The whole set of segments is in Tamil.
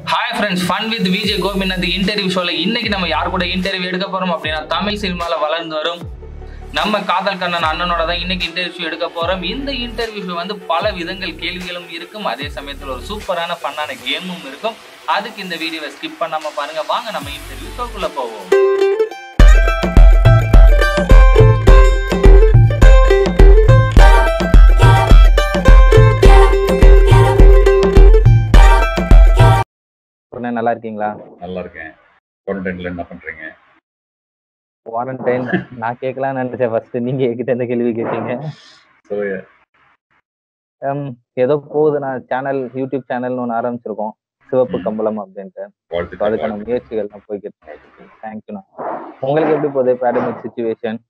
Hi friends fun with Vijay Gopinath interview ஷோல இன்னைக்கு நம்ம யார் கூட இன்டர்வியூ எடுக்க போறோம் அப்படின்னா தமிழ் சினிமால வளர்ந்து வரும் நம்ம காதல் கண்ணன் அண்ணனோட தான் இன்னைக்கு இன்டர்வியூ எடுக்க போறோம் இந்த இன்டர்வியூ வந்து பல விதங்கள் கேள்விகளும் இருக்கும் அதே சமயத்தில் ஒரு சூப்பரான ஃபன்னான கேமும் இருக்கும் அதுக்கு இந்த வீடியோவை ஸ்கிப் பண்ணாம பாருங்க வாங்க நம்ம இன்டர்வியூ ஷோக்குள்ள போவோம் அண்ணா நல்லா இருக்கீங்களா நல்லா இருக்கேன் குவாரண்டைன்ல என்ன பண்றீங்க குவாரண்டைன் நான் கேட்கலாம்னு நினைச்சேன் ஃபர்ஸ்ட் நீங்க என்கிட்ட இந்த கேள்வி கேட்டீங்க ஸோ ஹம், ஏதோ போகுது நான் சேனல் யூடியூப் சேனல்னு ஒன்று ஆரம்பிச்சிருக்கோம் சிவப்பு ம். கம்பளம் அப்படின்ட்டு So, வாழ்த்துக்கள் அதுக்கான முயற்சிகள்லாம் போய்கிட்டு தேங்க்யூண்ணா உங்களுக்கு எப்படி போகுது பேண்டமிக் சுச்சுவேஷன்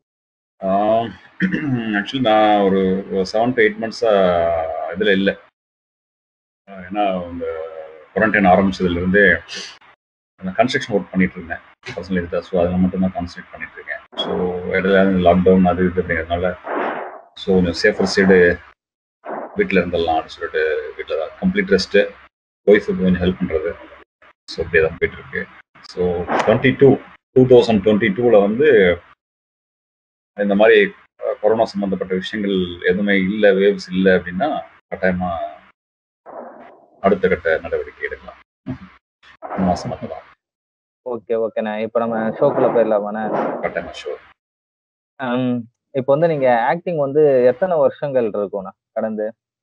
ஆக்சுவலி நான் ஒரு செவன் டு எயிட் மந்த்ஸா இதுல இல்லை ஏன்னா இந்த குவாரண்டைன் ஆரம்பிச்சதுலேருந்தே நான் கன்ஸ்ட்ரக்ஷன் ஒர்க் பண்ணிட்டு இருந்தேன் பர்சனல் இதுதான் ஸோ அதில் மட்டும் தான் கான்சன்ட்ரேட் பண்ணிட்டு இருக்கேன் ஸோ இடையில லாக்டவுன் அது இது அப்படிங்கிறதுனால ஸோ கொஞ்சம் சேஃபர் சைடு வீட்டில் இருந்துடலாம் அப்படின்னு சொல்லிட்டு வீட்டில் தான் கம்ப்ளீட் ரெஸ்ட்டு ஒய்ஃபுக்கு கொஞ்சம் ஹெல்ப் பண்ணுறது ஸோ அப்படியே தான் போயிட்டு இருக்கு so twenty two two thousand twenty டூவில் வந்து இந்த மாதிரி அஹ், கொரோனா சம்மந்தப்பட்ட விஷயங்கள் எதுவுமே இல்லை வேவ்ஸ் இல்லை அப்படின்னா கட்டாயமாக அடுத்த கட்ட நடவடிக்கை எடுக்கலாம் மூணு மாசம் மட்டும்தான் ஓகே ஓகேண்ணா இப்போ நம்ம ஷோக்குள்ள போயிடலாமாண்ணே கட்டாயமா ஷோர் ஹம், இப்போ வந்து நீங்க ஆக்டிங் வந்து எத்தனை வருஷங்கள் இருக்கும்ண்ணா கடந்து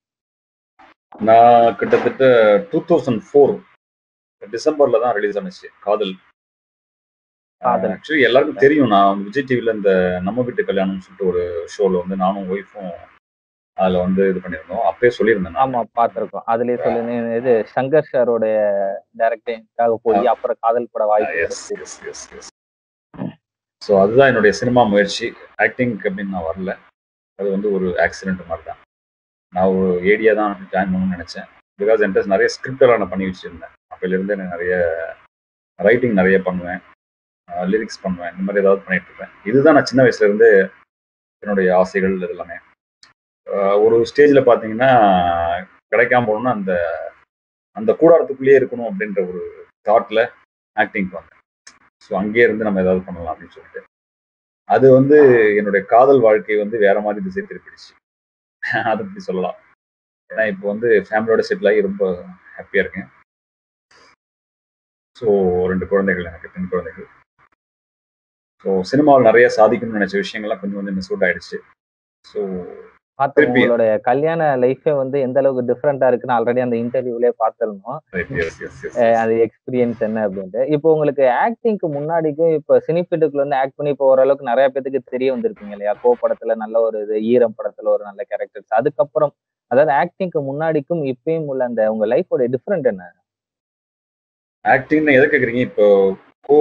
நான் கிட்டத்தட்ட டூ தௌசண்ட் ஃபோர் டிசம்பர்ல தான் ரிலீஸ் ஆனிச்சு காதல் காதல். ஆக்சுவலி எல்லாருக்கும் தெரியும் நான் வந்து விஜய் டிவில இந்த நம்ம வீட்டு கல்யாணம்னு சொல்லிட்டு ஒரு ஷோல வந்து நானும் ஒய்ஃபும் அதுல வந்து இது பண்ணியிருந்தோம் அப்பயே சொல்லியிருந்தேன் நான். ஆமா பார்த்திருக்கோம் அதுலயே சொல்லி இது சங்கர் சாரோடைய டைரக்டிங்காக போய் அப்புறம் காதல் பட வாய்ப்பு எஸ் கிடைச்சு. எஸ் எஸ் எஸ் ஸோ அதுதான் என்னுடைய சினிமா முயற்சி ஆக்டிங் அப்படின்னு நான் வரல அது வந்து ஒரு ஆக்சிடென்ட் மாதிரி தான் நான் ஒரு ஏடியா தான் ஜாயின் பண்ணணும்னு நினச்சேன் பிகாஸ் என்கிட்ட நிறைய ஸ்கிரிப்டெல்லாம் நான் பண்ணி வச்சுருந்தேன் அப்போலேருந்து எனக்கு நிறைய ரைட்டிங் நிறைய பண்ணுவேன் லிரிக்ஸ் பண்ணுவேன் இந்த மாதிரி ஏதாவது பண்ணிட்டு இருப்பேன் இதுதான் நான் சின்ன வயசுல இருந்து என்னுடைய ஆசைகள் இது எல்லாமே ஆஹ் ஒரு ஸ்டேஜில் பார்த்தீங்கன்னா கிடைக்காம போகணும்னா அந்த அந்த கூடாரத்துக்குள்ளேயே இருக்கணும் அப்படின்ற ஒரு தாட்டில் ஆக்டிங் வந்தேன் ஸோ அங்கேயே இருந்து நம்ம ஏதாவது பண்ணலாம் அப்படின்னு சொல்லிட்டு அது வந்து என்னுடைய காதல் வாழ்க்கை வந்து வேற மாதிரி திசை திருப்பிடுச்சு அதை பற்றி சொல்லலாம் ஏன்னா இப்போ வந்து ஃபேமிலியோட செட்டில் ஆகி ரொம்ப ஹாப்பியாக இருக்கேன் ஸோ ரெண்டு குழந்தைகள் எனக்கு பெண் குழந்தைகள் ஸோ சினிமாவில் நிறைய சாதிக்கணும்னு நினைச்ச விஷயங்கள்லாம் கொஞ்சம் கொஞ்சம் மிஸ் அவுட் ஆயிடுச்சு ஸோ பார்த்தோம் திருப்பி. உங்களுடைய கல்யாண லைஃபே வந்து எந்த அளவுக்கு டிஃப்ரெண்டா இருக்குன்னு ஆல்ரெடி அந்த இன்டர்வியூலே பார்த்திருந்தோம் எஸ் எஸ் எஸ் அஹ் அது எக்ஸ்பீரியன்ஸ் என்ன அப்படின்ட்டு இப்போ உங்களுக்கு ஆக்டிங்க்கு முன்னாடிக்கும் இப்போ சினிஃபீல்டுக்குள்ள வந்து ஆக்ட் பண்ணி இப்போ ஓரளவுக்கு நிறைய பேத்துக்கு தெரிய வந்திருப்பீங்க இல்லையா கோ படத்துல நல்ல ஒரு இது ஈரம் படத்துல ஒரு நல்ல கேரக்டர்ஸ் அதுக்கப்புறம் அதாவது ஆக்டிங்க்கு முன்னாடிக்கும் இப்பயும் உள்ள அந்த உங்க லைஃபோட டிஃப்ரெண்ட் என்ன ஆக்டிங்னு எதை கேட்குறீங்க இப்போ கோ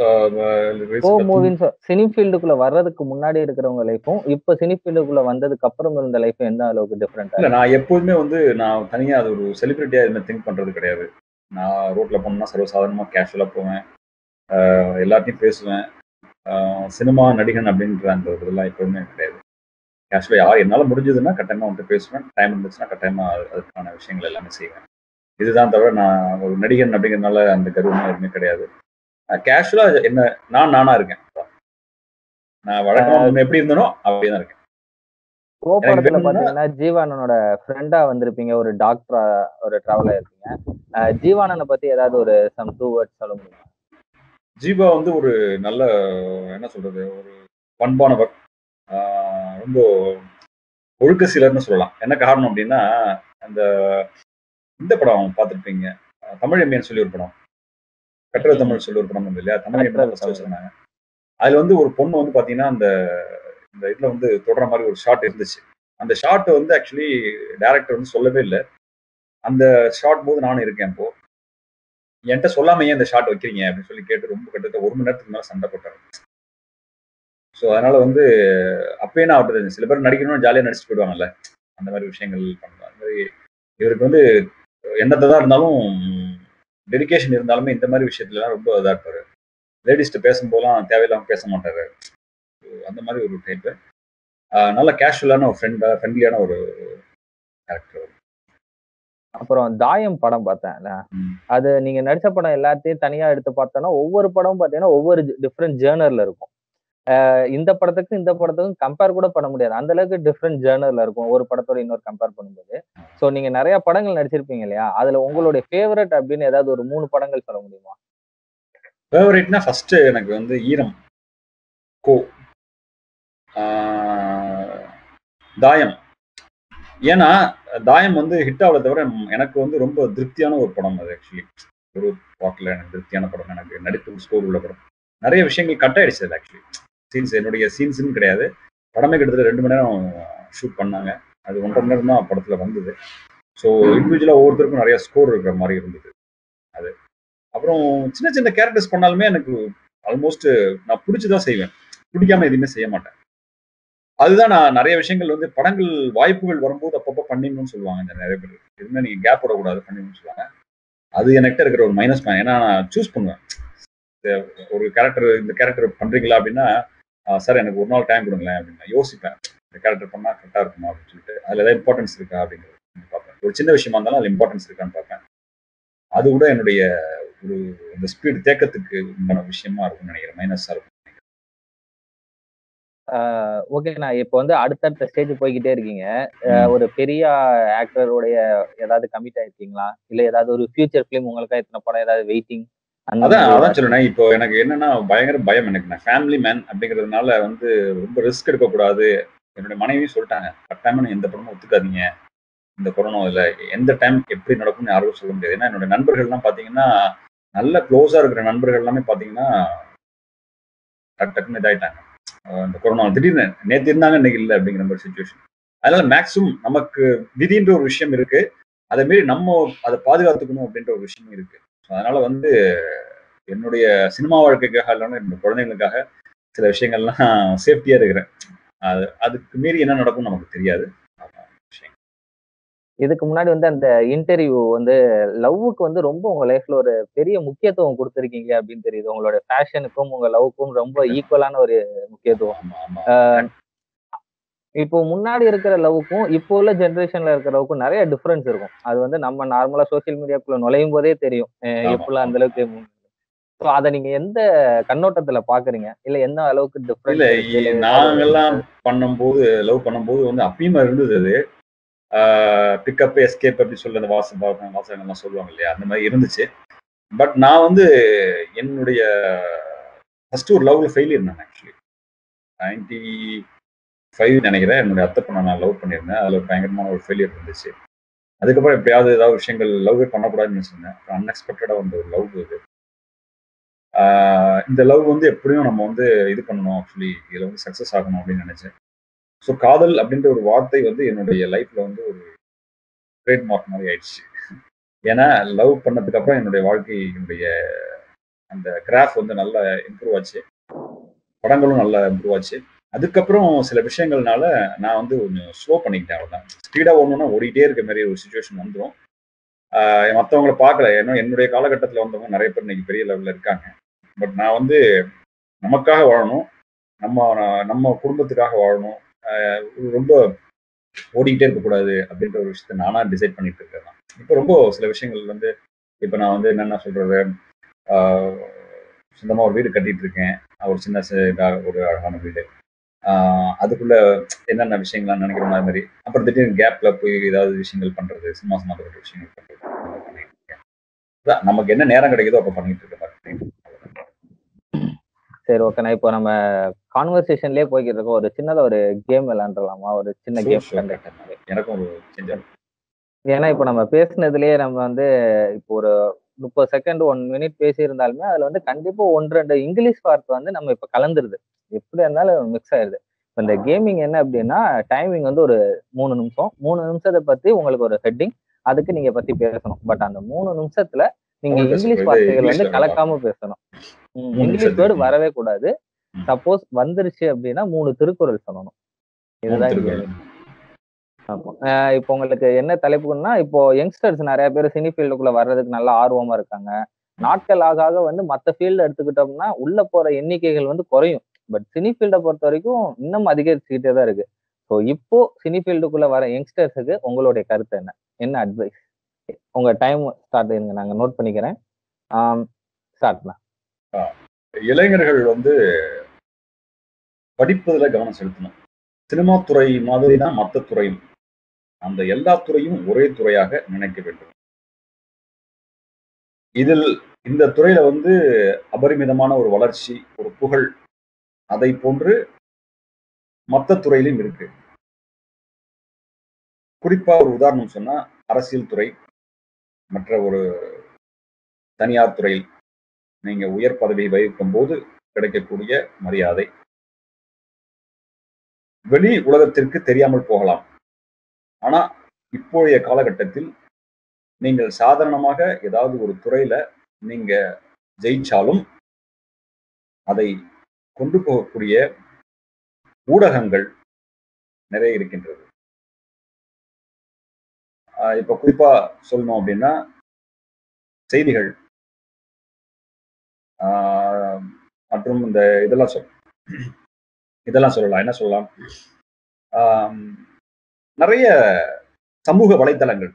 கோ மூவின்னு சினி ஃபீல்டுக்குள்ள வர்றதுக்கு முன்னாடி இருக்கிறவங்க லைஃபும் இப்போ சினி ஃபீல்டுக்குள்ள வந்ததுக்கு அப்புறம் இருந்த லைஃபும் எந்த அளவுக்கு டிஃப்ரெண்டா இல்ல நான் எப்போதுமே வந்து நான் தனியா அது ஒரு செலிபிரிட்டியா எதுவுமே திங்க் பண்றது கிடையாது நான் ரோட்ல போனோம்னா சர்வசாதாரணமா கேஷுவலா போவேன் ஆஹ் எல்லாத்தையும் பேசுவேன் ஆஹ் சினிமா நடிகன் அப்படின்ற அந்த ஒரு இதெல்லாம் எப்போதுமே கிடையாது கேஷுவலா யார் என்னால முடிஞ்சதுன்னா கட்டாயமா வந்துட்டு பேசுவேன் டைம் இருந்துச்சுன்னா கட்டாயமா அது- அதுக்கான விஷயங்கள் எல்லாமே செய்வேன் இதுதான் தவிர நான் ஒரு நடிகன் அப்படிங்கிறதுனால அந்த கருவம் எதுவுமே கிடையாது கேஷுவலா என்ன நான் நானா இருக்கேன் நான் வழக்கமா முன்ன எப்படி இருந்தனோ அப்படியே தான் இருக்கேன் கோ எனக்கு படத்துல வேணும்னா- பாத்தீங்கன்னா ஜீவானனோட ஃப்ரெண்டா வந்திருப்பீங்க ஒரு டாக்டரா ஒரு டிராவலா இருப்பீங்க அஹ் ஜீவானனை பத்தி ஏதாவது ஒரு சம் டூ வேர்ட்ஸ் சொல்ல முடியுமா ஜீவா வந்து ஒரு நல்ல என்ன சொல்றது ஒரு பண்பானவர் ஆஹ் ரொம்ப ஒழுக்க சீலர்னு சொல்லலாம் என்ன காரணம் அப்படின்னா அந்த இந்த படம் பார்த்துருப்பீங்க அஹ் தமிழ் எம்மியன் சொல்லி ஒரு படம் கட்டுரை தமிழ் சொல்லி ஒரு படம் வந்து இல்லையா தமிழ் எம்மியன் கட்டுரை ஃபர்ஸ்ட் தமிழ். வச்சிருந்தாங்க அதுல வந்து ஒரு பொண்ணு வந்து பாத்தீங்கன்னா அந்த இந்த இதுல வந்து தொடர மாதிரி ஒரு ஷாட் இருந்துச்சு அந்த ஷாட் வந்து ஆக்சுவலி டேரக்டர் வந்து சொல்லவே இல்லை அந்த ஷாட் போது நானும் இருக்கேன் இப்போ என்கிட்ட சொல்லாம ஏன் இந்த ஷாட் வைக்கிறீங்க அப்படின்னு சொல்லி கேட்டு ரொம்ப கிட்டத்தட்ட ஒரு மணி நேரத்துக்கு மேல சண்டை போட்டாரு ஸோ அதனால வந்து அப்பயே நான் அவர்கிட்ட தெரிஞ்சேன். சில பேர் நடிக்கணும்னு ஜாலியாக நடிச்சுட்டு போயிடுவாங்கல்ல அந்த மாதிரி விஷயங்கள் பண்ணலாம் அந்த மாதிரி இவருக்கு வந்து என்னத்தை தான் இருந்தாலும் டெடிகேஷன் இருந்தாலுமே இந்த மாதிரி விஷயத்துலலாம் ரொம்ப இதாக இருப்பாரு லேடிஸ்ட்டு பேசும்போதெல்லாம் தேவையில்லாமல் பேச மாட்டாரு So, அந்த மாதிரி ஒரு டைப்பு நல்ல கேஷுவலான ஒரு ஃப்ரெண்டா ஃப்ரெண்ட்லியான ஒரு கேரக்டர் அப்புறம் தாயம் படம் பார்த்தேன்ல ம். அது நீங்க நடிச்ச படம் எல்லாத்தையும் தனியா எடுத்து பார்த்தோம்னா ஒவ்வொரு படமும் பாத்தீங்கன்னா ஒவ்வொரு டிஃப்ரெண்ட் ஜேர்னர்ல இருக்கும் அஹ் இந்த படத்துக்கு இந்த படத்துக்கும் கம்பேர் கூட பண்ண முடியாது அந்த அளவுக்கு டிஃப்ரெண்ட் ஜேர்னர்ல இருக்கும் ஒரு படத்தோட இன்னொரு கம்பேர் பண்ணும்போது சோ நீங்க நிறைய படங்கள் நடிச்சிருப்பீங்க இல்லையா அதுல உங்களுடைய ஃபேவரட் அப்படின்னு ஏதாவது ஒரு மூணு படங்கள் சொல்ல முடியுமா ஃபேவரட்னா ஃபர்ஸ்ட் எனக்கு வந்து ஈரம் கோ ஆஹ், தாயம் ஏன்னா தாயம் வந்து ஹிட் ஆகல தவிர எனக்கு வந்து ரொம்ப திருப்தியான ஒரு படம் அது ஆக்சுவலி ஒரு வாக்கில் எனக்கு திருப்தியான படம் எனக்கு நடிப்பு ஸ்கோர் உள்ள படம் நிறைய விஷயங்கள் கட் ஆயிடுச்சு அது ஆக்சுவலி சீன்ஸ் என்னுடைய சீன்ஸ்னு கிடையாது படமே கிட்டத்தட்ட ரெண்டு மணி நேரம் ஷூட் பண்ணாங்க அது ஒன்றரை மணி நேரம் தான் படத்தில் வந்தது ஸோ இண்டிவிஜுவலாக ஒவ்வொருத்தருக்கும் நிறைய ஸ்கோர் இருக்கிற மாதிரி இருந்தது அது அப்புறம் சின்ன சின்ன கேரக்டர்ஸ் பண்ணாலுமே எனக்கு ஆல்மோஸ்ட் நான் பிடிச்சதான் செய்வேன் பிடிக்காம எதுவுமே செய்ய மாட்டேன் அதுதான் நான் நிறைய விஷயங்கள் வந்து படங்கள் வாய்ப்புகள் வரும்போது அப்பப்போ பண்ணிடணும்னு சொல்லுவாங்க இந்த நிறைய பேர் எதுவுமே நீங்க கேப் விடக்கூடாது பண்ணிடணும்னு சொல்லுவாங்க அது என்கிட்ட இருக்கிற ஒரு மைனஸ் பாயிண்ட் ஏன்னா நான் சூஸ் பண்ணுவேன் இந்த ஒரு கேரக்டர் இந்த கேரக்டர் பண்றீங்களா அப்படின்னா சார் எனக்கு ஒரு நாள் டைம் கொடுங்களேன் அப்படின்னு நான் யோசிப்பேன் இந்த கேரக்டர் பண்ணா கரெக்டாக இருக்குமா அப்படின்னு சொல்லிட்டு அதுல ஏதாவது இம்பார்ட்டன்ஸ் இருக்கா அப்படிங்கிறது பார்ப்பேன் ஒரு சின்ன விஷயமா இருந்தாலும் அதுல இம்பார்ட்டன்ஸ் இருக்கான்னு பார்ப்பேன் அது கூட என்னுடைய ஒரு இந்த ஸ்பீடு தேக்கத்துக்கு உண்டான விஷயமா இருக்கும்னு நினைக்கிறேன் மைனஸா இருக்கும் ஓகே நான் இப்போ வந்து அடுத்தடுத்த ஸ்டேஜ் போய்கிட்டே இருக்கீங்க அஹ் ஒரு பெரிய ஆக்டருடைய ஏதாவது கமிட் ஆயிருக்கீங்களா இல்ல ஏதாவது ஒரு ஃபியூச்சர் ஃபிலிம் உங்களுக்கா இத்தனை படம் ஏதாவது வெயிட்டிங் அந்த அதான் மாதிரி அதான் சொல்லுறேன் இப்போ எனக்கு என்னன்னா பயங்கர பயம் எனக்கு நான் ஃபேமிலி மேன் அப்படிங்கிறதுனால வந்து ரொம்ப ரிஸ்க் எடுக்கக்கூடாது என்னுடைய மனைவியும் சொல்லிட்டாங்க கட்டாயமா நீங்க எந்த படமும் ஒத்துக்காதீங்க இந்த கொரோனா இதுல எந்த டைம் எப்படி நடக்கும்னு யாருக்கும் சொல்ல முடியாது ஏன்னா என்னோட நண்பர்கள்லாம் பாத்தீங்கன்னா நல்ல க்ளோஸா இருக்கிற நண்பர்கள் எல்லாமே பாத்தீங்கன்னா டக்கு டக்குன்னு இதாயிட்டாங்க அஹ் இந்த கொரோனா திடீர்னு நேத்து இருந்தாங்க இன்னைக்கு இல்லை அப்படிங்கிற மாதிரி சுச்சுவேஷன் அதனால மேக்ஸிமம் நமக்கு விதின்ற ஒரு விஷயம் இருக்கு அதை மீறி நம்ம அதை பாதுகாத்துக்கணும் அப்படின்ற ஒரு விஷயம் இருக்கு So அதனால வந்து என்னுடைய சினிமா வாழ்க்கைக்காக இல்லைன்னா என்னோட குழந்தைங்களுக்காக சில விஷயங்கள்லாம் சேஃப்டியா இருக்கிறேன் அது அதுக்கு மீறி என்ன நடக்கும் நமக்கு தெரியாது அதான் விஷயம். இதுக்கு முன்னாடி வந்து அந்த இன்டர்வியூ வந்து லவ்வுக்கு வந்து ரொம்ப உங்க லைஃப்ல ஒரு பெரிய முக்கியத்துவம் கொடுத்துருக்கீங்க அப்படின்னு தெரியுது உங்களோட ஃபேஷனுக்கும் உங்க லவ்வுக்கும் ரொம்ப ஈக்குவலான ஒரு முக்கியத்துவம் ஆமா ஆமா ஆஹ் இப்போ முன்னாடி இருக்கிற லவ்வுக்கும் இப்போ உள்ள ஜென்ரேஷன்ல இருக்கிற லவ்வுக்கும் நிறைய டிஃபரன்ஸ் இருக்கும் அது வந்து நம்ம நார்மலா சோஷியல் மீடியாக்குள்ள நுழையும் போதே தெரியும் அஹ் ஆமா, எப்படிலாம் அந்த அளவுக்கு ஸோ அதை நீங்க எந்த கண்ணோட்டத்துல பாக்குறீங்க இல்ல எந்த அளவுக்கு இல்ல டிஃபரன்ஸ் இ- நாங்கெல்லாம் பண்ணும்போது லவ் பண்ணும்போது வந்து அப்பயுமா இருந்தது அது பிக்கப் எஸ்கேப் அப்படி சொல்லி அந்த வாச வாச- வாசகங்கள்லாம் சொல்லுவாங்க இல்லையா அந்த மாதிரி இருந்துச்சு பட் நான் வந்து என்னுடைய ஃபர்ஸ்ட் ஒரு லவ்ல ஃபெயிலியர் நான் ஆக்சுவலி நைன்டி ஃபைவ் நினைக்கிறேன் என்னுடைய அத்தை பொண்ணை நான் லவ் பண்ணியிருந்தேன் அதில் ஒரு பயங்கரமான ஒரு ஃபெயிலியர் இருந்துச்சு அதுக்கப்புறம் எப்படியாவது ஏதாவது விஷயங்கள் லவ்வே பண்ணக்கூடாதுன்னு நினச்சிருந்தேன் அன்எக்ஸ்பெக்டடாக வந்த ஒரு லவ் இது ஆஹ் இந்த லவ் வந்து எப்படியும் நம்ம வந்து இது பண்ணணும் ஆக்சுவலி இதில் வந்து சக்ஸஸ் ஆகணும் அப்படின்னு நினைச்சேன் ஸோ காதல் அப்படின்ற ஒரு வார்த்தை வந்து என்னுடைய லைஃப்ல வந்து ஒரு ட்ரேட் மார்க் மாதிரி ஆயிடுச்சு ஏன்னா லவ் பண்ணதுக்கு அப்புறம் என்னுடைய வாழ்க்கையினுடைய அந்த கிராஃப் வந்து நல்லா இம்ப்ரூவ் ஆச்சு படங்களும் நல்லா இம்ப்ரூவ் ஆச்சு அதுக்கப்புறம் சில விஷயங்கள்னால நான் வந்து கொஞ்சம் ஸ்லோ பண்ணிக்கிட்டேன் அவ்வளோதான் ஸ்பீடாக ஓடணும்னா ஓடிட்டே இருக்க மாதிரி ஒரு சுச்சுவேஷன் வந்துடும் மற்றவங்கள பார்க்கல ஏன்னா என்னுடைய காலகட்டத்தில் வந்தவங்க நிறைய பேர் இன்னைக்கு பெரிய லெவலில் இருக்காங்க பட் நான் வந்து நமக்காக வாழணும் நம்ம நம்ம குடும்பத்துக்காக வாழணும் ஆஹ் ரொம்ப ஓடிக்கிட்டே இருக்கக்கூடாது அப்படின்ற ஒரு விஷயத்த நானா டிசைட் பண்ணிட்டு இருக்கேன் இப்போ ரொம்ப சில விஷயங்கள் வந்து இப்போ நான் வந்து என்னென்ன சொல்றது ஆஹ் சொந்தமா ஒரு வீடு கட்டிட்டு இருக்கேன் ஒரு சின்ன சி- இதா ஒரு அழகான வீடு ஆஹ் அதுக்குள்ள என்னென்ன விஷயங்கள்லாம் நினைக்கிற மாதிரி மாதிரி அப்புறம் திடீர்னு கேப்ல போய் ஏதாவது விஷயங்கள் பண்றது சினிமா சம்மந்தப்பட்ட விஷயங்கள் பண்றது அந்த மாதிரி பண்ணிட்டு இருக்கேன் அதான் நமக்கு என்ன நேரம் கிடைக்குதோ அப்ப பண்ணிட்டு இருக்க மாதிரி பண்ணிட்டு இருக்கேன். சரி ஓகே நான் இப்போ நம்ம கான்வர்சேஷன்லயே போய்கிட்டு இருக்கோம் ஒரு சின்னதா ஒரு கேம் விளையாண்டுலாமா ஒரு சின்ன Sure, கேம் sure. கண்டக்ட் எனக்கும் ஒரு சேஞ்ச் ஏன்னா இப்போ நம்ம பேசுனதுலயே நம்ம வந்து இப்போ ஒரு முப்பது செகண்ட் ஒன் மினிட் பேசியிருந்தாலுமே அதுல வந்து கண்டிப்பா ஒன்று ரெண்டு இங்கிலீஷ் வார்த்தை வந்து நம்ம இப்ப கலந்துருது எப்படி இருந்தாலும் மிக்ஸ் ஆயிருது இப்ப இந்த கேமிங் என்ன அப்படின்னா டைமிங் வந்து ஒரு மூணு நிமிஷம் மூணு நிமிஷத்தை பத்தி உங்களுக்கு ஒரு ஹெட்டிங் அதுக்கு நீங்க பத்தி பேசணும் பட் அந்த மூணு நிமிஷத்துல நீங்க மூணு நிமிஷம் இங்கிலீஷ் இது வார்த்தைகள் வந்து இங்கிலீஷ்ல கலக்காம பேசணும் ம், மூணு இங்கிலீஷ் நிமிஷத்துக்கு. வேர்டு வரவே கூடாது ம். சப்போஸ் வந்துருச்சு அப்படின்னா மூணு திருக்குறள் சொல்லணும் இதுதான் இங்க ஆமா. ஆஹ் இப்போ உங்களுக்கு என்ன தலைப்புன்னா இப்போ யங்ஸ்டர்ஸ் நிறைய பேர் சினி ஃபீல்டுக்குள்ள வர்றதுக்கு நல்ல ஆர்வமா இருக்காங்க நாட்கள் ஆக ஆக வந்து மத்த ஃபீல்டு எடுத்துக்கிட்டோம்னா உள்ள போற எண்ணிக்கைகள் வந்து குறையும் பட் சினி ஃபீல்டை பொறுத்த வரைக்கும் இன்னும் அதிகரிச்சுக்கிட்டே தான் இருக்கு ஸோ இப்போ சினி ஃபீல்டுக்குள்ள வர யங்ஸ்டர்ஸுக்கு உங்களுடைய கருத்து என்ன என்ன அட்வைஸ் ஓகே உங்க டைம் ஸ்டார்ட் இருங்க நாங்க நோட் பண்ணிக்கிறேன் ஸ்டார்ட்ண்ணா இளைஞர்கள் வந்து படிப்பதுல கவனம் செலுத்தணும் சினிமா துறை மாதிரி தான் மற்ற துறையும் அந்த எல்லா துறையும் ஒரே துறையாக நினைக்க வேண்டும் இதில் இந்த துறையில வந்து அபரிமிதமான ஒரு வளர்ச்சி ஒரு புகழ் அதை போன்று மற்ற துறையிலும் இருக்கு குறிப்பா ஒரு உதாரணம் சொன்னா அரசியல் துறை மற்ற ஒரு தனியார் துறையில் நீங்க உயர் பதவி வகிக்கும் போது கிடைக்கக்கூடிய மரியாதை வெளி உலகத்திற்கு தெரியாமல் போகலாம் ஆனா இப்போதைய காலகட்டத்தில் நீங்கள் சாதாரணமாக ஏதாவது ஒரு துறையில நீங்க ஜெயிச்சாலும் அதை கொண்டு போகக்கூடிய ஊடகங்கள் நிறைய இருக்கின்றது ஆஹ் இப்ப குறிப்பா சொல்லணும் அப்படின்னா செய்திகள் ஆஹ் மற்றும் இந்த இதெல்லாம் சொல் இதெல்லாம் சொல்லலாம் என்ன சொல்லலாம் ஆம், நிறைய சமூக வலைத்தளங்கள்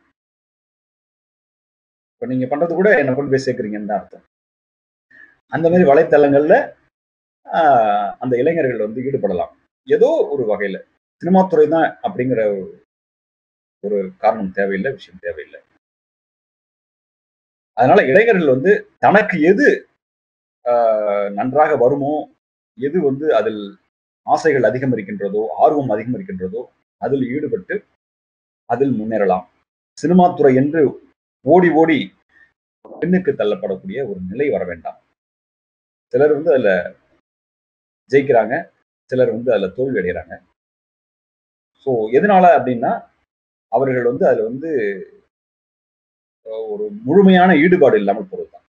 இப்ப நீங்க பண்றது கூட என்ன கொண்டு போய் சேர்க்குறீங்கன்னு தான் அர்த்தம் அந்த மாதிரி வலைத்தளங்கள்ல ஆஹ், அந்த இளைஞர்கள் வந்து ஈடுபடலாம் ஏதோ ஒரு வகையில சினிமா துறை தான் அப்படிங்கிற ஒரு- ஒரு காரணம் தேவையில்லை விஷயம் தேவையில்லை அதனால இளைஞர்கள் வந்து தனக்கு எது ஆஹ், நன்றாக வருமோ எது வந்து அதில் ஆசைகள் அதிகம் இருக்கின்றதோ ஆர்வம் அதிகம் இருக்கின்றதோ அதில் ஈடுபட்டு அதில் முன்னேறலாம் சினிமா துறை என்று ஓடி ஓடி பெண்ணுக்கு தள்ளப்படக்கூடிய ஒரு நிலை வர வேண்டாம் சிலர் வந்து அதுல ஜெயிக்கிறாங்க சிலர் வந்து அதுல தோல்வி அடைகிறாங்க ஸோ எதனால அப்படின்னா அவர்கள் வந்து அதுல வந்து அஹ், ஒரு முழுமையான ஈடுபாடு இல்லாமல் போறது தான்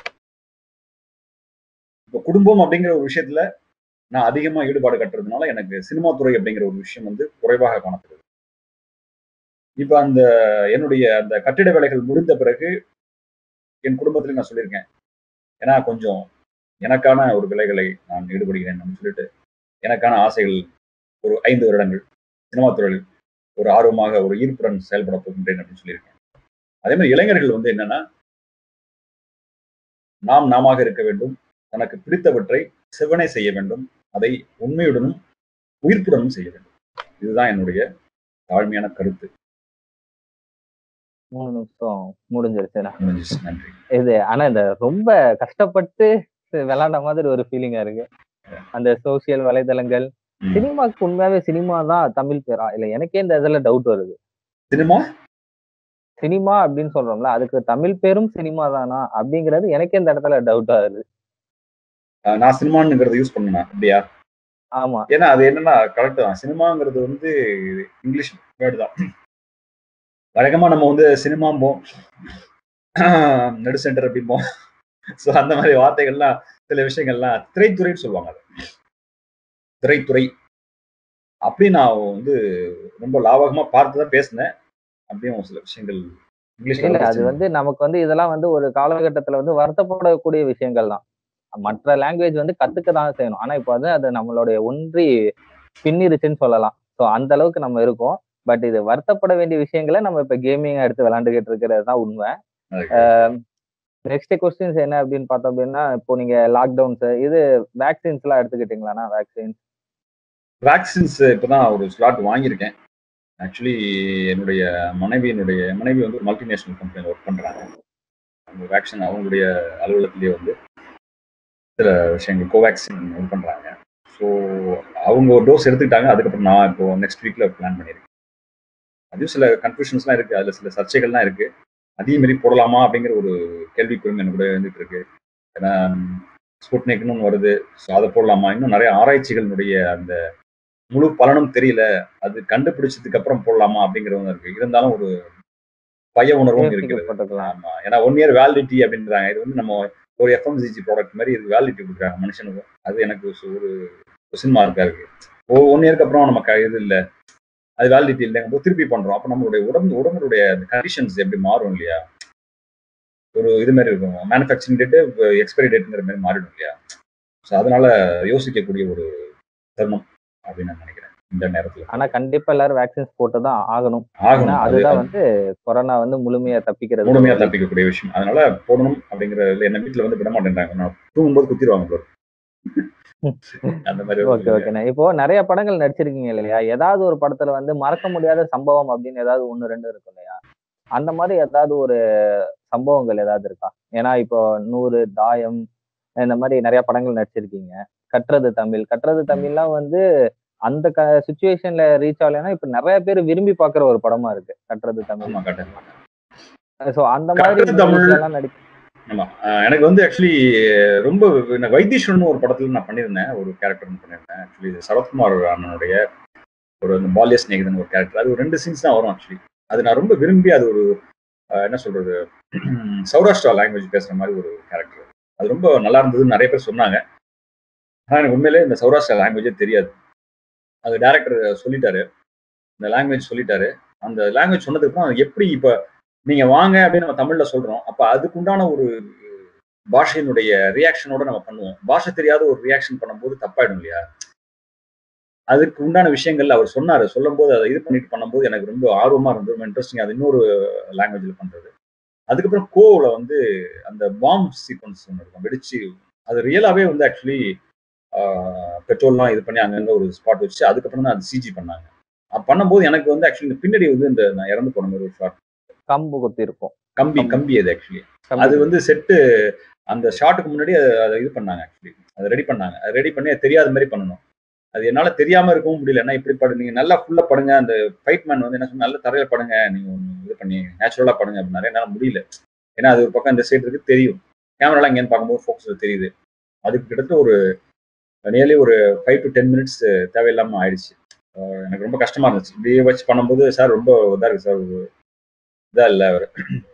இப்போ குடும்பம் அப்படிங்கிற ஒரு விஷயத்துல நான் அதிகமா ஈடுபாடு கட்டுறதுனால எனக்கு சினிமா துறை அப்படிங்கிற ஒரு விஷயம் வந்து குறைவாக காணப்படுது இப்ப அந்த என்னுடைய அந்த கட்டிட வேலைகள் முடிந்த பிறகு என் குடும்பத்துல நான் சொல்லியிருக்கேன் ஏன்னா கொஞ்சம் எனக்கான ஒரு விலைகளை நான் ஈடுபடுகிறேன் அப்படின்னு சொல்லிட்டு எனக்கான ஆசைகள் ஒரு ஐந்து வருடங்கள் சினிமா துறையில் ஒரு ஆர்வமாக ஒரு ஈர்ப்புடன் செயல்பட போகின்றேன் அப்படின்னு சொல்லியிருக்கேன் அதே மாதிரி இளைஞர்கள் வந்து என்னன்னா நாம் நாமாக இருக்க வேண்டும் தனக்கு பிடித்தவற்றை செவனை செய்ய வேண்டும் அதை உண்மையுடனும் உயிர்ப்புடனும் செய்ய வேண்டும் இதுதான் என்னுடைய தாழ்மையான கருத்து மூணு நிமிஷம் முடிஞ்சிருச்சுண்ணா முடிஞ்சிச்சு. நன்றி இது ஆனா இந்த ரொம்ப கஷ்டப்பட்டு விளையாண்ட மாதிரி ஒரு ஃபீலிங்கா இருக்கு அந்த சோசியல் வலைதளங்கள் ம். சினிமாக்கு உண்மையாவே சினிமா தான் தமிழ் பேரா இல்ல எனக்கே இந்த இதுல டவுட் வருது சினிமா சினிமா அப்படின்னு சொல்றோம்ல அதுக்கு தமிழ் பேரும் சினிமா தானா அப்படிங்கிறது எனக்கே இந்த இடத்துல டவுட் ஆகுது அஹ் நான் சினிமாங்கிறத யூஸ் பண்ணேன் அப்படியா ஆமா ஏன்னா அது என்னன்னா கரெக்ட் தான் சினிமாங்கிறது வந்து இங்கிலீஷ் வேர்டு தான் வழக்கமா நம்ம வந்து சினிமாம்போம் நெடு சென்டர் அப்படிம்போம் ஸோ அந்த மாதிரி வார்த்தைகள்லாம் சில விஷயங்கள்லாம் திரைத்துறைன்னு சொல்லுவாங்க அது திரைத்துறை அப்படி நான் வந்து ரொம்ப லாவகமா பார்த்து தான் பேசினேன் அப்படியும் சில விஷயங்கள் இல்ல இங்கிலீஷ்ல அது வந்து நமக்கு வந்து இதெல்லாம் வந்து ஒரு காலகட்டத்துல வந்து வருத்தப்படக்கூடிய விஷயங்கள் தான் மற்ற லாங்குவேஜ் வந்து கத்துக்க தான் செய்யணும் ஆனா இப்போ வந்து அது நம்மளுடைய ஒன்றி பின்னிருச்சுன்னு சொல்லலாம் ஸோ அந்த அளவுக்கு நம்ம இருக்கோம் பட் இது வருத்தப்பட வேண்டிய விஷயங்களை நம்ம இப்ப கேமிங் எடுத்து விளையாண்டுகிட்டு இருக்கிறது தான் உண்மை நெக்ஸ்ட் கொஸ்டின்ஸ் என்ன அப்படின்னு பார்த்தோம் அப்படின்னா இப்போ நீங்க லாக்டவுன்ஸ் இது வேக்சின்ஸ் எல்லாம் எடுத்துக்கிட்டீங்களாண்ணா வேக்சின் வேக்சின்ஸ் இப்பதான் ஒரு ஸ்லாட் வாங்கியிருக்கேன் ஆக்சுவலி என்னுடைய மனைவியினுடைய மனைவி வந்து ஒரு மல்டிநேஷனல் கம்பெனியில் ஒர்க் பண்றாங்க அந்த வேக்சின் அவங்களுடைய அலுவலகத்திலேயே வந்து சில விஷயங்கள் கோவேக்சின் ஒர்க் பண்றாங்க ஸோ அவங்க ஒரு டோஸ் எடுத்துக்கிட்டாங்க அதுக்கப்புறம் நான் இப்போ நெக்ஸ்ட் வீக்ல பிளான் பண்ணியிருக்கேன் அதுவும் சில கன்ஃபியூஷன்ஸ்லாம் இருக்கு அதுல சில சர்ச்சைகள்லாம் இருக்கு அதே மாதிரி போடலாமா அப்படிங்கிற ஒரு கேள்விக்குறியும் எனக்கு கூட இருந்துட்டு இருக்கு ஏன்னா ஸ்புட்னிக்னு வருது ஸோ அதை போடலாமா இன்னும் நிறைய ஆராய்ச்சிகளினுடைய அந்த முழு பலனும் தெரியல அது கண்டுபிடிச்சதுக்கு அப்புறம் போடலாமா அப்படிங்கிறதும் இருக்கு இருந்தாலும் ஒரு பய உணர்வும் இருக்கிறது போட்டுக்கலாம் ஆமா ஏன்னா ஒன் இயர் வேலிடிட்டி அப்படின்றாங்க இது வந்து நம்ம ஒரு எஃப்எம்சிஜி ப்ராடக்ட் மாதிரி இதுக்கு வேலிடிட்டி கொடுக்குறாங்க மனுஷனுக்கு அது எனக்கு ஒரு- ஒரு கொஸ்டின் மார்க்கா இருக்கு ஒன் இயருக்கு அப்புறம் நமக்கு இது இல்லை அது வேலிடிட்டி இல்லைங்க திருப்பி பண்றோம் அப்போ நம்மளுடைய உடம்பு உடம்புடைய கண்டிஷன்ஸ் எப்படி மாறும் இல்லையா ஒரு இது மாதிரி இருக்கும் மேனுஃபேக்சரிங் டேட்டு எக்ஸ்பைரி டேட்டுங்கிற மாதிரி மாறிடும் இல்லையா ஸோ அதனால யோசிக்கக்கூடிய ஒரு தருணம் அப்படின்னு நான் நினைக்கிறேன் இந்த நேரத்துல ஆனா கண்டிப்பா எல்லாரும் வேக்சின்ஸ் போட்டு தான் ஆகணும் ஆகணும் ஏன்னா அது அதுதான் வந்து கொரோனா வந்து முழுமையா தப்பிக்கிறது முழுமையா தப்பிக்கக்கூடிய விஷயம் அதனால போடணும் அப்படிங்கறதுல என்ன வீட்டுல வந்து விட மாட்டேன்றாங்க நான் தூங்கும்போது குத்திடுவாங்க bro. அந்த மாதிரி ஒரு ஓகே ஓகேண்ணா இப்போ நிறைய படங்கள் நடிச்சிருக்கீங்க இல்லையா ஏதாவது ஒரு படத்துல வந்து மறக்க முடியாத சம்பவம் அப்படின்னு ஏதாவது ஒண்ணு ரெண்டு இருக்கும் இல்லையா அந்த மாதிரி ஏதாவது ஒரு சம்பவங்கள் ஏதாவது இருக்கா ஏன்னா இப்போ நூறு தாயம் இந்த மாதிரி நிறைய படங்கள் நடிச்சிருக்கீங்க கட்டுறது தமிழ் கட்டுறது தமிழ்லாம் வந்து அந்த க சுச்சுவேஷன்ல ரீச் ஆகலைன்னா இப்ப நிறைய பேர் விரும்பி பாக்குற ஒரு படமா இருக்கு கட்டுறது தமிழ் ஆமா கரெக்ட் சோ அந்த மாதிரி கட்டுறது தமிழ் movies எல்லாம் நடி ஆமா அஹ் எனக்கு வந்து ஆக்சுவலி ரொம்ப எனக்கு வைத்தீஸ்வரன் ஒரு படத்துல நான் பண்ணியிருந்தேன் ஒரு கேரக்டர் பண்ணியிருந்தேன் ஆக்சுவலி சரத்குமார் அண்ணனுடைய ஒரு அந்த பால்ய ஸ்நேகிதன் ஒரு கேரக்டர் அது ஒரு ரெண்டு சீன்ஸ் தான் வரும் ஆக்சுவலி அது நான் ரொம்ப விரும்பி அது ஒரு அஹ், என்ன சொல்றது சௌராஷ்டிரா லாங்குவேஜ் பேசுற மாதிரி ஒரு கேரக்டர் அது ரொம்ப நல்லா இருந்ததுன்னு நிறைய பேர் சொன்னாங்க ஆனா எனக்கு உண்மையிலே இந்த சௌராஷ்டிரா லாங்குவேஜே தெரியாது அது டேரக்டர் சொல்லிட்டாரு இந்த லாங்குவேஜ் சொல்லிட்டாரு அந்த லாங்குவேஜ் சொன்னதுக்கு அப்புறம் அது எப்படி இப்ப நீங்க வாங்க அப்படின்னு நம்ம தமிழ்ல சொல்றோம் அப்ப அதுக்குண்டான ஒரு பாஷையினுடைய ரியாக்ஷனோட நம்ம பண்ணுவோம் பாஷை தெரியாத ஒரு ரியாக்ஷன் பண்ணும்போது தப்பாயிடும் இல்லையா அதுக்கு உண்டான விஷயங்கள் அவர் சொன்னாரு சொல்லும்போது அதை இது பண்ணிட்டு பண்ணும்போது எனக்கு ரொம்ப ஆர்வமா இருந்தது ரொம்ப இன்ட்ரெஸ்டிங் அது இன்னொரு லாங்குவேஜ்ல பண்றது அதுக்கப்புறம் கோவில் வந்து அந்த பாம் சீக்வன்ஸ் ஒன்று இருக்கும் வெடிச்சு அது ரியலாவே வந்து ஆக்சுவலி பெட்ரோல்லாம் இது பண்ணி அங்கங்க ஒரு ஸ்பாட் வச்சு அதுக்கப்புறம் தான் அது சிஜி பண்ணாங்க அப்ப பண்ணும்போது எனக்கு வந்து ஆக்சுவலி இந்த பின்னாடி வந்து இந்த நான் இறந்து போன மாதிரி ஒரு ஷாட் கம்பு குத்தி இருக்கும் கம்பி கம்பி. கம்பி அது ஆக்சுவலி அது வந்து செட்டு அந்த ஷாட்டுக்கு முன்னாடி அதை அதை இது பண்ணாங்க ஆக்சுவலி அதை ரெடி பண்ணாங்க அதை ரெடி பண்ணி அது தெரியாத மாதிரி பண்ணணும் அது என்னால தெரியாம இருக்கவும் முடியல ஏன்னா இப்படி படு நீங்க நல்லா ஃபுல்லா படுங்க அந்த ஃபைட் மேன் வந்து என்ன சொன்னா நல்ல தரையில படுங்க நீங்க ஒண்ணு இது பண்ணி நேச்சுரலா படுங்க அப்படின்னாரு என்னால முடியல ஏன்னா அது ஒரு பக்கம் இந்த சைடு இருக்கு தெரியும் கேமரால இங்கேன்னு பார்க்கும்போது ஃபோக்கஸ்ல தெரியுது அதுக்கு கிட்டத்தட்ட ஒரு நியர்லி ஒரு ஃபைவ் டு டென் மினிட்ஸ் தேவையில்லாம ஆயிடுச்சு அஹ் எனக்கு ரொம்ப கஷ்டமா இருந்துச்சு இப்படியே வச்சு பண்ணும்போது சார் ரொம்ப இதா இருக்கு சார் ஒரு இதா இல்லை அவர்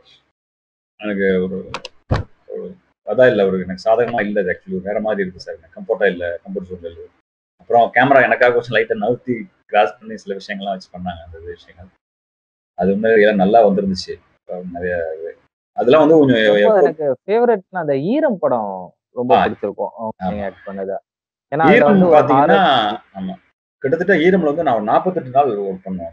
எனக்கு ஒரு ஒரு அதான் இல்லை ஒரு எனக்கு சாதகமா இல்லை ஆக்சுவலி வேற மாதிரி இருக்கு சார் எனக்கு கம்ஃபர்ட்டா இல்லை கம்ஃபர்ட் ஜோன் இல்லை அப்புறம் கேமரா எனக்காக கொஞ்சம் லைட்டை நவுத்தி கிராஸ் பண்ணி சில விஷயங்கள்லாம் வச்சு பண்ணாங்க அந்த இது விஷயங்கள் அது உண்மையில நல்லா வந்திருந்துச்சு அஹ் நிறைய இது. அதெல்லாம் வந்து கொஞ்சம் ரொம்ப எப்போ- எனக்கு ஃபேவரட்னா அந்த ஈரம் படம் ரொம்ப ஆ. பிடிச்சிருக்கும் ஆமா. நீங்க ஆக்ட் பண்ணது ஏன்னா அதுல ஈரம் வந்து ஒரு பாத்தீங்கன்னா horror- ஆமா கிட்டத்தட்ட ஈரம்ல வந்து நான் ஒரு நாற்பத்தெட்டு நாள் ஒர்க் பண்ணோம்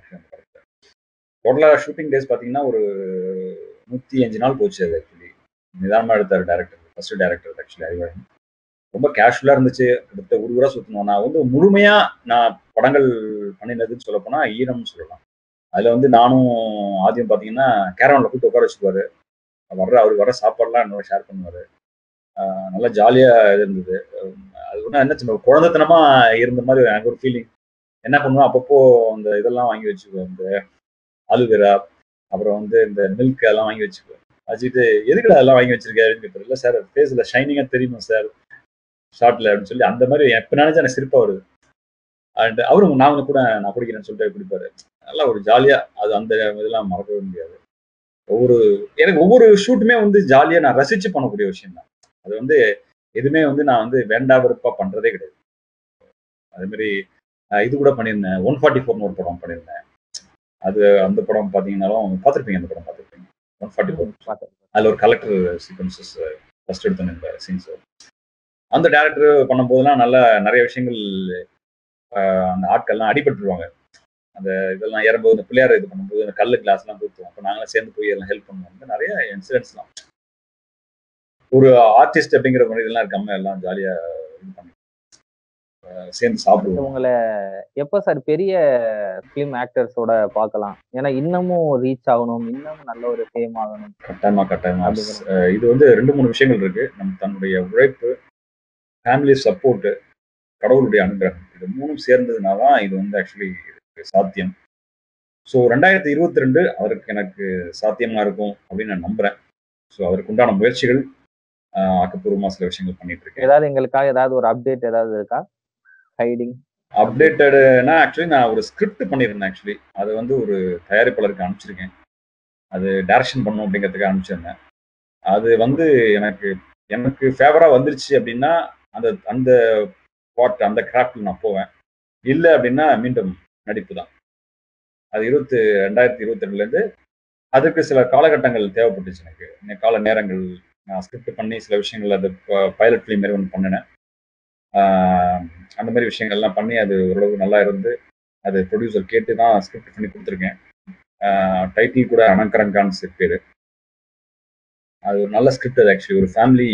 டோட்டலா ஷூட்டிங் டேஸ் பாத்தீங்கன்னா ஒரு நூத்தி அஞ்சு நாள் போச்சு அது ஆக்சுவலி நிதானமா எடுத்தாரு டேரக்டர் ஃபர்ஸ்ட் டேரக்டர் ஆக்சுவலி அறிவாளன் ரொம்ப கேஷுவலா இருந்துச்சு கிட்டத்தட்ட ஒரு ஊரா சுத்தணும் நான் வந்து முழுமையா நான் படங்கள் பண்ணினதுன்னு சொல்ல போனா ஈரம்னு சொல்லலாம் அதுல வந்து நானும் ஆதியம் பாத்தீங்கன்னா கேரவன்ல கூட்டு உட்கார வச்சுக்குவாரு வர்ற அவருக்கு வர சாப்பாடுலாம் என்னோட ஷேர் பண்ணுவாரு ஆஹ் நல்லா ஜாலியா இருந்தது அது ஒன்றும் என்ன சின்ன குழந்தைத்தனமா இருந்த மாதிரி எனக்கு ஒரு ஃபீலிங் என்ன பண்ணுவோம் அப்பப்போ அந்த இதெல்லாம் வாங்கி வச்சுக்குவோம் இந்த ஆலுவேரா அப்புறம் வந்து இந்த மில்க் அதெல்லாம் வாங்கி வச்சுக்குவோம் வச்சுட்டு எதுக்குடா அதெல்லாம் வாங்கி வச்சிருக்காரு அப்படின்னு கேட்டாரு. இல்ல சார் ஃபேஸ்ல ஷைனிங்கா தெரியுமா சார் ஷார்ட்ல அப்படின்னு சொல்லி அந்த மாதிரி எப்ப நினைச்சா எனக்கு சிரிப்பா வருது அண்ட் அவரும் நான் வந்து கூட நான் குடிக்கிறேன்னு சொல்லிட்டு குடிப்பாரு நல்லா ஒரு ஜாலியா அது அந்த இதெல்லாம் மறக்கவே முடியாது ஒவ்வொரு எனக்கு ஒவ்வொரு ஷூட்டுமே வந்து ஜாலியா நான் ரசிச்சு பண்ணக்கூடிய விஷயம் தான் அது வந்து எதுவுமே வந்து நான் வந்து வேண்டா வெறுப்பா பண்றதே கிடையாது அதே மாதிரி அஹ் இது கூட பண்ணியிருந்தேன் ஒன் ஃபார்ட்டி ஃபோர்னு ஒரு படம் பண்ணியிருந்தேன் அது அந்த படம் பார்த்தீங்கன்னாலும் பார்த்துருப்பீங்க அந்த படம் பார்த்துருப்பீங்க ஒன் ஃபார்ட்டி ஃபோர் பார்த்தேன். அதில் ஒரு கலெக்டர் சீக்வன்சஸ் ஃபர்ஸ்ட் எடுத்தோம் இந்த சீன்ஸ் அந்த டேரக்டர் பண்ணும்போதெல்லாம் நல்ல நிறைய விஷயங்கள் அஹ் அந்த ஆட்கள்லாம் அடிபட்டுருவாங்க அந்த இதெல்லாம் ஏறும்போது இந்த பிள்ளையார் இது பண்ணும்போது அந்த கல்லு கிளாஸ்லாம் தூக்குவோம் அப்போ நாங்களாம் சேர்ந்து போய் எல்லாம் ஹெல்ப் பண்ணுவோம் இந்த நிறைய இன்சிடென்ட்ஸ்லாம் ஒரு ஆர்டிஸ்ட் அப்படிங்கிற மாதிரி இதெல்லாம் இருக்காம எல்லாம் ஜாலியா இது பண்ணி அஹ் சேர்ந்து சாப்பிடுவோம் உங்களை எப்போ சார் பெரிய ஃபிலிம் ஆக்டர்ஸோட பார்க்கலாம் ஏன்னா இன்னமும் ரீச் ஆகணும் இன்னமும் நல்ல ஒரு ஃபேம் ஆகணும் கட்டாயமா கட்டாயமா அப்படிங்கிற அஹ் இது வந்து ரெண்டு மூணு விஷயங்கள் இருக்கு நம்ம தன்னுடைய உழைப்பு ஃபேமிலி சப்போர்ட் கடவுளுடைய அனுகிரகம் இது மூணும் சேர்ந்ததுனால தான் இது வந்து ஆக்சுவலி சாத்தியம் ஸோ ரெண்டாயிரத்தி இருபத்தி ரெண்டு அதற்கு எனக்கு சாத்தியமா இருக்கும் அப்படின்னு நான் நம்புறேன் ஸோ அதற்கு உண்டான முயற்சிகள் ஆஹ் ஆக்கப்பூர்வமா சில விஷயங்கள் பண்ணிட்டு இருக்கேன் ஏதாவது எங்களுக்காக ஏதாவது ஒரு அப்டேட் ஏதாவது இருக்கா ஹைடிங் அப்டேட்டடுனா ஆக்சுவலி நான் ஒரு ஸ்கிரிப்ட் பண்ணியிருந்தேன் ஆக்சுவலி அது வந்து ஒரு தயாரிப்பாளருக்கு அனுப்பிச்சிருக்கேன் அது டைரக்ஷன் பண்ணும் அப்படிங்கிறதுக்கு அனுப்பிச்சிருந்தேன் அது வந்து எனக்கு எனக்கு ஃபேவரா வந்துருச்சு அப்படின்னா அந்த அந்த பாட் அந்த கிராஃப்டில் நான் போவேன் இல்லை அப்படின்னா மீண்டும் நடிப்பு தான் அது இருபத்தி ரெண்டாயிரத்தி இருபத்தி ரெண்டுலேருந்து அதுக்கு சில காலகட்டங்கள் தேவைப்பட்டுச்சு எனக்கு இந்த கால நேரங்கள் நான் ஸ்கிரிப்ட் பண்ணி சில விஷயங்கள் அது பைலட் ஃபிலிம் மாரி ஒன்று பண்ணினேன் ஆஹ் அந்த மாதிரி விஷயங்கள்லாம் பண்ணி அது ஓரளவு நல்லா இருந்து அது ப்ரொடியூசர் கேட்டு தான் ஸ்கிரிப்ட் பண்ணி கொடுத்துருக்கேன் டைட்டில் கூட அனங்கரங்கான்னு பேர் அது ஒரு நல்ல ஸ்கிரிப்ட் அது ஆக்சுவலி ஒரு ஃபேமிலி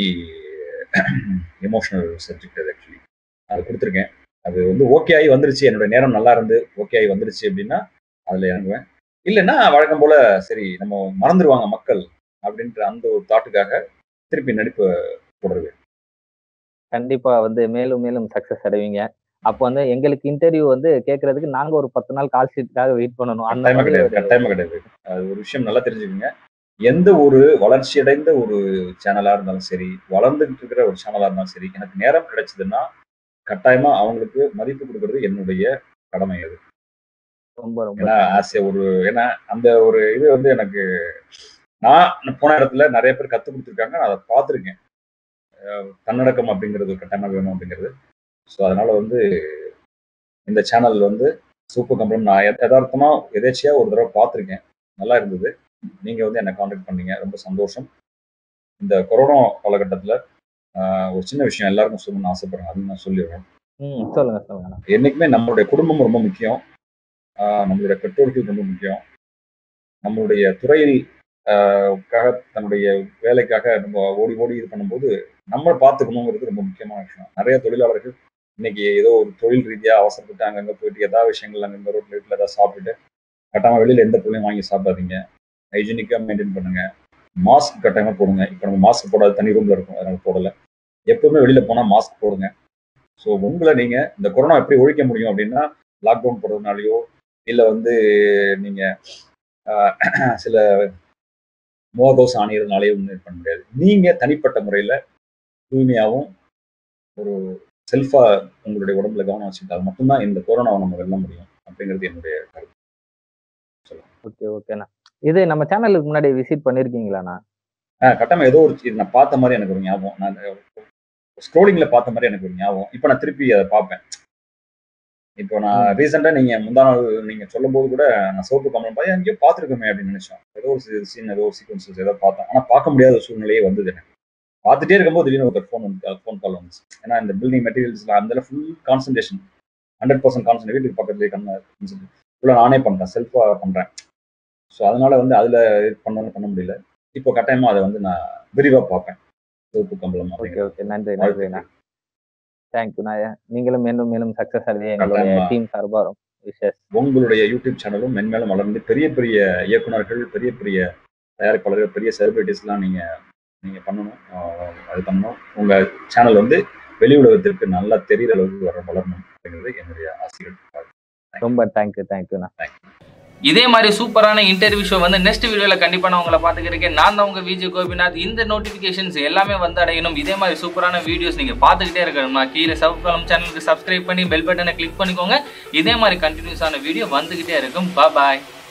எமோஷனல் சப்ஜெக்ட் அது ஆக்சுவலி அது கொடுத்துருக்கேன் அது வந்து ஓகே ஆகி வந்துருச்சு என்னோட நேரம் நல்லா இருந்து ஓகே ஆகி வந்துருச்சு அப்படின்னா அதில் இறங்குவேன் இல்லைன்னா வழக்கம் போல சரி நம்ம மறந்துடுவாங்க மக்கள் அப்படின்ற அந்த ஒரு தாட்டுக்காக திருப்பி நடிப்பு தொடருவேன் கண்டிப்பா வந்து மேலும் மேலும் சக்சஸ் அடைவீங்க அப்போ வந்து எங்களுக்கு இன்டர்வியூ வந்து கேட்கறதுக்கு நாங்க ஒரு பத்து நாள் கால் ஷீட்டுக்காக வெயிட் பண்ணணும் அந்த கட்டாயமா மாதிரி கிடையாது ஒரு கட்டாயமா கிடையாது அது ஒரு விஷயம் நல்லா தெரிஞ்சுக்கோங்க எந்த ஒரு வளர்ச்சி அடைந்த ஒரு சேனலா இருந்தாலும் சரி வளர்ந்துட்டு இருக்கிற ஒரு சேனலா இருந்தாலும் சரி எனக்கு நேரம் கிடைச்சதுன்னா கட்டாயமா அவங்களுக்கு மதிப்பு கொடுக்கறது என்னுடைய கடமை அது ரொம்ப ரொம்ப ஏன்னா ஆசை ஒரு ஏன்னா அந்த ஒரு இது வந்து எனக்கு நான் போன இடத்துல நிறைய பேர் கற்றுக் கொடுத்துருக்காங்க நான் அதை பார்த்துருக்கேன் அஹ் தன்னடக்கம் அப்படிங்கிறது கட்டாயமா வேணும் அப்படிங்கிறது ஸோ அதனால வந்து இந்த சேனல் வந்து சூப்பர் கம்பெனி நான் யத- யதார்த்தமா எதேச்சியா ஒரு தடவை பார்த்துருக்கேன் நல்லா இருந்தது நீங்க வந்து என்னை காண்டாக்ட் பண்ணீங்க ரொம்ப சந்தோஷம் இந்த கொரோனா காலகட்டத்தில் ஒரு சின்ன விஷயம் எல்லாருக்கும் சொல்லணும்னு ஆசைப்படுறேன் அது நான் சொல்லிடுறேன் ம் சொல்லுங்க சொல்லுங்க என்னைக்குமே நம்மளுடைய குடும்பம் ரொம்ப முக்கியம் ஆஹ் நம்மளுடைய பெற்றோர்கள் ரொம்ப முக்கியம் நம்மளுடைய துறையில் ஆஹ் க்காக தன்னுடைய வேலைக்காக நம்ம ஓடி ஓடி இது பண்ணும்போது நம்ம பார்த்துக்கணுங்கிறது ரொம்ப முக்கியமான விஷயம் நிறைய தொழிலாளர்கள் இன்னைக்கு ஏதோ ஒரு தொழில் ரீதியா அவசரப்பட்டு அங்கங்க போயிட்டு ஏதாவது விஷயங்கள் அங்கங்க ரோட்ல வீட்டில் ஏதாவது சாப்பிட்டுட்டு கட்டாம வெளியில எந்த பொருளையும் வாங்கி சாப்பிடாதீங்க ஹைஜீனிக்கா மெயின்டைன் பண்ணுங்க மாஸ்க் கட்டாயமா போடுங்க இப்போ நம்ம மாஸ்க் போடாத தனி ரூம்ல இருக்கும் அதனால போடல எப்பவுமே வெளியில போனா மாஸ்க் போடுங்க ஸோ உங்களை நீங்க இந்த கொரோனா எப்படி ஒழிக்க முடியும் அப்படின்னா லாக்டவுன் போடுறதுனாலயோ இல்லை வந்து நீங்க ஆஹ், சில முகக்கவசம் அணியறதுனாலேயோ ஒன்றும் இது பண்ண முடியாது நீங்க தனிப்பட்ட முறையில தூய்மையாகவும் ஒரு செல்ஃபா உங்களுடைய உடம்புல கவனம் வச்சுக்கிட்டால் மட்டும்தான் இந்த கொரோனாவை நம்ம வெல்ல முடியும் அப்படிங்கிறது என்னுடைய கருத்து ஓகே ஓகேண்ணா இது நம்ம சேனலுக்கு முன்னாடி விசிட் பண்ணிருக்கீங்களாண்ணா ஆஹ் கட்டமா ஏதோ ஒரு இது நான் பார்த்த மாதிரி எனக்கு ஒரு ஞாபகம் நான் ஸ்க்ரோலிங்ல பார்த்த மாதிரி எனக்கு ஒரு ஞாபகம் இப்போ நான் திருப்பி அதை பார்ப்பேன் இப்போ நான் ரீசெண்டா நீங்க முந்தா நாள் நீங்க சொல்லும் போது கூட நான் சோப்பு கம்பளம் பார்த்து எங்கேயோ பார்த்துருக்கோமே அப்படின்னு நினைச்சோம் ஏதோ ஒரு சீன் ஏதோ ஒரு சீக்வன்சஸ் ஏதோ பார்த்தேன் ஆனா பார்க்க முடியாத ஒரு சூழ்நிலையே வந்தது எனக்கு பார்த்துட்டே இருக்கும்போது திடீர்னு ஒருத்தர் ஃபோன் வந்து ஃபோன் கால் வந்துச்சு ஏன்னா இந்த பில்டிங் மெட்டீரியல்ஸ்ல அந்த full concentration hundred percent concentrate வீட்டுக்கு பக்கத்துலேயே கண்ண ஃபுல்லாக நானே பண்றேன் செல்ஃபா பண்றேன் ஸோ அதனால வந்து அதுல இது பண்ணணும் பண்ண முடியல இப்போ கட்டாயமா அதை வந்து நான் விரிவா பார்ப்பேன் சோப்பு கம்பளம் ஓகே அப்படிங்கிறது ஓகே நன்றி நன்றிண்ணா தேங்க்யூண்ணா நீங்களும் மேலும் மேலும் சக்சஸ் அடைய எங்களுடைய கட்டாயமா. டீம் சார்பா விஷஸ் உங்களுடைய யூடியூப் சேனலும் மென்மேலும் வளர்ந்து பெரிய பெரிய இயக்குனர்கள் பெரிய பெரிய தயாரிப்பாளர்கள் பெரிய செலிபிரிட்டிஸ்லாம் நீங்க நீங்க பண்ணணும் ஆஹ் அது பண்ணணும் உங்க சேனல் வந்து வெளி உலகத்திற்கு நல்லா தெரிகிற அளவுக்கு வர வளரணும் அப்படிங்கிறது என்னுடைய ஆசைகள் ரொம்ப தேங்க்யூ தேங்க்யூண்ணா இதே மாதிரி சூப்பரான இன்டர்வியூ ஷோ வந்து நெக்ஸ்ட் வீடியோல கண்டிப்பா நான் உங்களை பாத்துக்கிறேன் நான் தான் உங்க விஜய் கோபிநாத் இந்த நோட்டிபிகேஷன்ஸ் எல்லாமே வந்து அடையணும் இதே மாதிரி சூப்பரான வீடியோஸ் நீங்க பார்த்துக்கிட்டே இருக்கணும்னா கீழே சவுக்காலம் சேனலுக்கு சப்ஸ்கிரைப் பண்ணி பெல் பட்டனை கிளிக் பண்ணிக்கோங்க இதே மாதிரி கண்டினியூஸான வீடியோ வந்துகிட்டே இருக்கும் பாய்